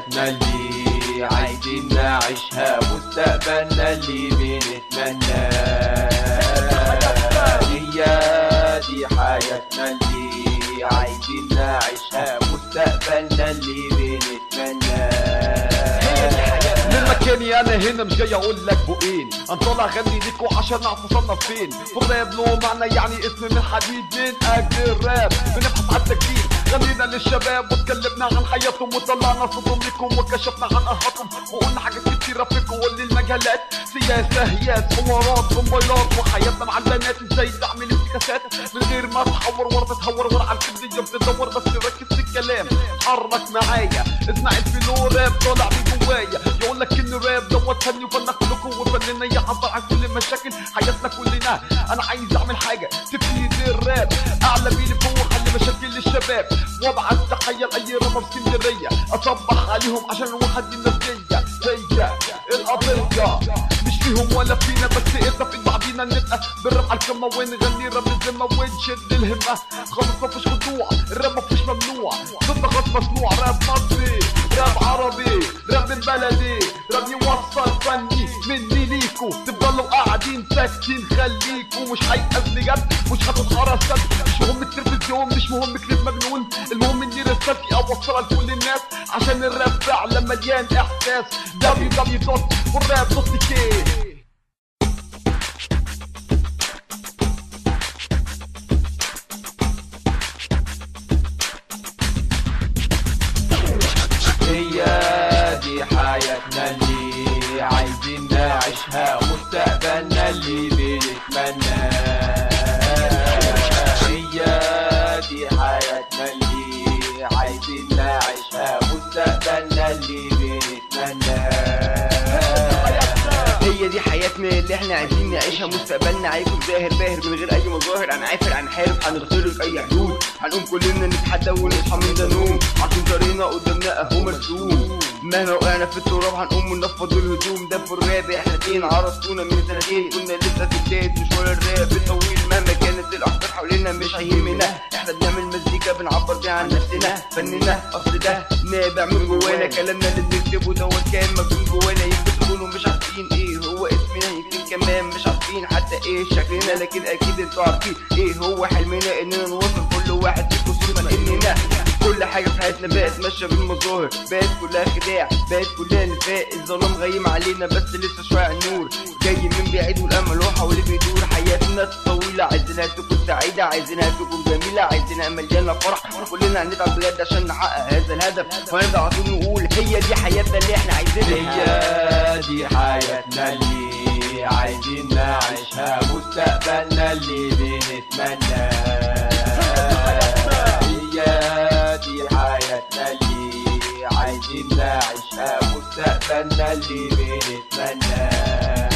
حياتنا اللي عايزين نعيشها مستقبلنا اللي بنتمناه هي دي حياتنا اللي عايزين نعيشها مستقبلنا اللي بنتمناه من مكاني انا هنا مش جاي اقول لك بقين انا طالع اغني ليكوا عشان نعرف وصلنا فين في الراب له معنى يعني اسم من حديد من اجل الراب بنبحث عن تجديد غنينا للشباب واتكلمنا عن حياتهم وطلعنا صوتهم ليكم وكشفنا عن ارهاقهم وقلنا حاجات كتيرة في كل المجالات سياسة هياس حوارات موبايلات وحياتنا مع البنات ازاي تعمل افتكاسات من غير ما تحور ورا تتهور ورا على الكبدية بتدور بس ركز في الكلام اتحرك معايا اسمع الفلو راب طالع من جوايا يقول لك ان الراب دوت فني وفنك كلكم وفننا يعبر عن كل مشاكل حياتنا كلنا انا عايز اعمل حاجه تفيد الراب اعلى بيلي فوق حل مشاكل الشباب وابعت تخيل اي رابر اسكندريه اصبح عليهم عشان الواحد النفسيه هي القضيه مش فيهم ولا فينا بس اذا في بعضينا نبقى بالراب على الكلمه ونغني راب الذمه ونشد الهمه خالص مفيش خضوع الراب مفيش ممنوع ضد خالص مسموع راب مصري راب عربي راب من بلدي راب يوصل فني مني ليكو تفضلوا قاعدين ساكتين خليكوا مش هيأذي جد مش هتتحرى سد مش مهم التلفزيون مش مهم كليب مجنون المهم اني رسالتي اوصلها لكل الناس عشان الراب فعلا مليان احساس www.rap.k هي دي حياتنا اللي عايزين نعيشها مستقبلنا اللي بنتمناه هي دي حياتنا اللي عايزين نعيشها مستقبلنا اللي بنتمناه هي دي حياتنا اللي احنا عايزين نعيشها مستقبلنا هيكون زاهر باهر من غير اي مظاهر هنعافر هنحارب هنخترق اي حدود هنقوم كلنا نتحدى ونصحى من ده نوم عشان طريقنا قدامنا اهو مرسوم مهما وقعنا في التراب هنقوم وننفض الهدوم ده في الراب احنا اتنين عرفتونا من سنتين كنا لسه في بداية مشوار الراب الطويل مهما كانت الاخبار حوالينا مش هيهمنا احنا بنعمل مزيكا بنعبر بيها عن نفسنا فننا اصل ده نابع من جوانا كلامنا اللي بنكتبه دوت كان مكتوب جوانا يمكن تكونوا مش عارفين ايه هو اسمنا يمكن كمان مش عارفين حتى ايه شكلنا لكن اكيد انتوا عارفين ايه هو حلمنا اننا نوصل كل واحد فيكم صورة اننا كل حاجة في حياتنا بقت ماشية بالمظاهر بقت كلها خداع بقت كلها نفاق الظلام غيم علينا بس لسه شوية على النور جاي من بعيد والامل هو حواليه بيدور حياتنا طويلة عايزينها تكون سعيدة عايزينها تكون جميلة عايزينها مليانة فرح كلنا هنتعب بجد عشان نحقق هذا الهدف وهنرجع على طول نقول هي دي حياتنا اللي احنا عايزينها هي دي حياتنا اللي عايزين نعيشها مستقبلنا اللي بنتمناه هي دي حياتنا اللي عايزين نعيشها مستقبلنا اللي بنتمناه